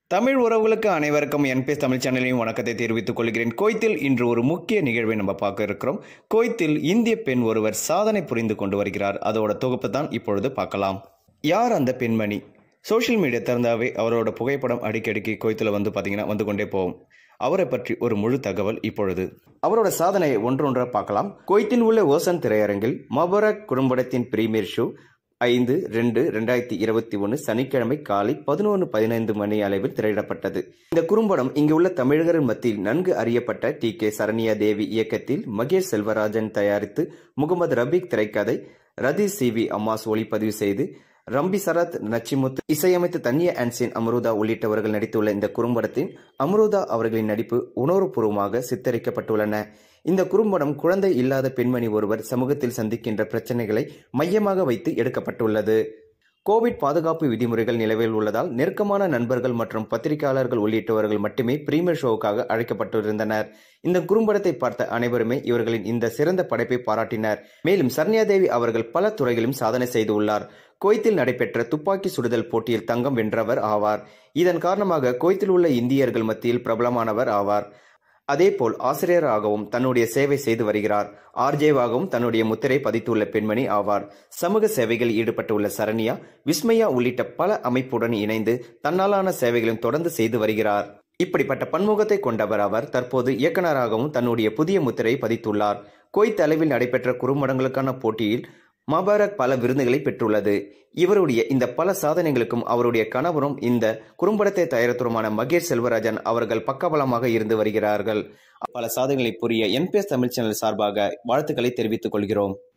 தமிழ் உறவுகளுக்கு அனைவருக்கும் என்பிஎஸ் தமிழ் சேனலையும் வணக்கத்தை தெரிவித்துக் கொள்கிறேன் கோயத்தில் இன்று ஒரு முக்கிய நிகழ்வை நம்ம பார்க்க இருக்கிறோம் கோயத்தில் இந்திய பெண் ஒருவர் சாதனை புரிந்து கொண்டு வருகிறார் அதோட தொகுப்பு தான் இப்பொழுது பார்க்கலாம் யார் அந்த பெண்மணி சோஷியல் மீடியா திறந்தாவே அவரோட புகைப்படம் அடிக்கடிக்கு கோயத்தில் வந்து பார்த்தீங்கன்னா வந்து கொண்டே போகும் அவரை பற்றி ஒரு முழு தகவல் இப்பொழுது அவரோட சாதனையை ஒன்றொன்றாக பார்க்கலாம் கோயத்தில் உள்ள ஓசன் திரையரங்கில் மபரக் குடும்பத்தின் பிரீமியர் ஷோ ஐந்து ரெண்டு ரெண்டாயிரத்தி இருபத்தி ஒன்று சனிக்கிழமை காலை பதினொன்று பதினைந்து மணி அளவில் திரையிடப்பட்டது இந்த குறும்படம் இங்கு உள்ள தமிழர்கள் மத்தியில் நன்கு அறியப்பட்ட டி கே சரண்யா தேவி இயக்கத்தில் மகேஷ் செல்வராஜன் தயாரித்து முகமது ரபீக் திரைக்கதை ரதி சிவி அம்மாஸ் ஒளிப்பதிவு செய்து ரம்பி சரத் நச்சிமுத்து இசையமைத்து தன்யா ஆன்சின் அம்ருதா உள்ளிட்டவர்கள் நடித்துள்ள இந்த குறும்படத்தின் அம்ருதா அவர்களின் நடிப்பு உணர்வுபூர்வமாக சித்தரிக்கப்பட்டுள்ளன இந்த குறும்படம் குழந்தை இல்லாத பெண்மணி ஒருவர் சமூகத்தில் சந்திக்கின்ற பிரச்சனைகளை மையமாக வைத்து எடுக்கப்பட்டுள்ளது கோவிட் பாதுகாப்பு விதிமுறைகள் நிலவில் உள்ளதால் நெருக்கமான நண்பர்கள் மற்றும் பத்திரிகையாளர்கள் உள்ளிட்டவர்கள் மட்டுமே பிரீமியர் ஷோவுக்காக அழைக்கப்பட்டிருந்தனர் இந்த குறும்படத்தை பார்த்த அனைவருமே இவர்களின் இந்த சிறந்த படைப்பை பாராட்டினர் மேலும் சரண்யாதேவி அவர்கள் பல துறைகளிலும் சாதனை செய்துள்ளார் குவைத்தில் நடைபெற்ற துப்பாக்கி சுடுதல் போட்டியில் தங்கம் வென்றவர் ஆவார் இதன் காரணமாக குவைத்தில் உள்ள இந்தியர்கள் மத்தியில் பிரபலமானவர் ஆவார் அதேபோல் ஆசிரியராகவும் தன்னுடைய சேவை செய்து வருகிறார் ஆர்ஜேவாகவும் தன்னுடைய முத்திரை பதித்துள்ள பெண்மணி ஆவார் சமூக சேவைகளில் ஈடுபட்டுள்ள சரண்யா விஸ்மயா உள்ளிட்ட பல அமைப்புடன் இணைந்து தன்னாலான சேவைகளும் தொடர்ந்து செய்து வருகிறார் இப்படிப்பட்ட பன்முகத்தை கொண்டவர் அவர் தற்போது இயக்குநராகவும் தன்னுடைய புதிய முத்திரை பதித்துள்ளார் கோய்த் அளவில் நடைபெற்ற குறும்படங்களுக்கான போட்டியில் மபாரக் பல விருதுகளை பெற்றுள்ளது இவருடைய இந்த பல சாதனைகளுக்கும் அவருடைய கணவரும் இந்த குறும்படத்தை தயாரித்துமான மகேஷ் செல்வராஜன் அவர்கள் பக்கபலமாக இருந்து வருகிறார்கள் பல சாதனைகளை புரிய என்பிஎஸ் தமிழ் சேனல் சார்பாக வாழ்த்துக்களை தெரிவித்துக் கொள்கிறோம்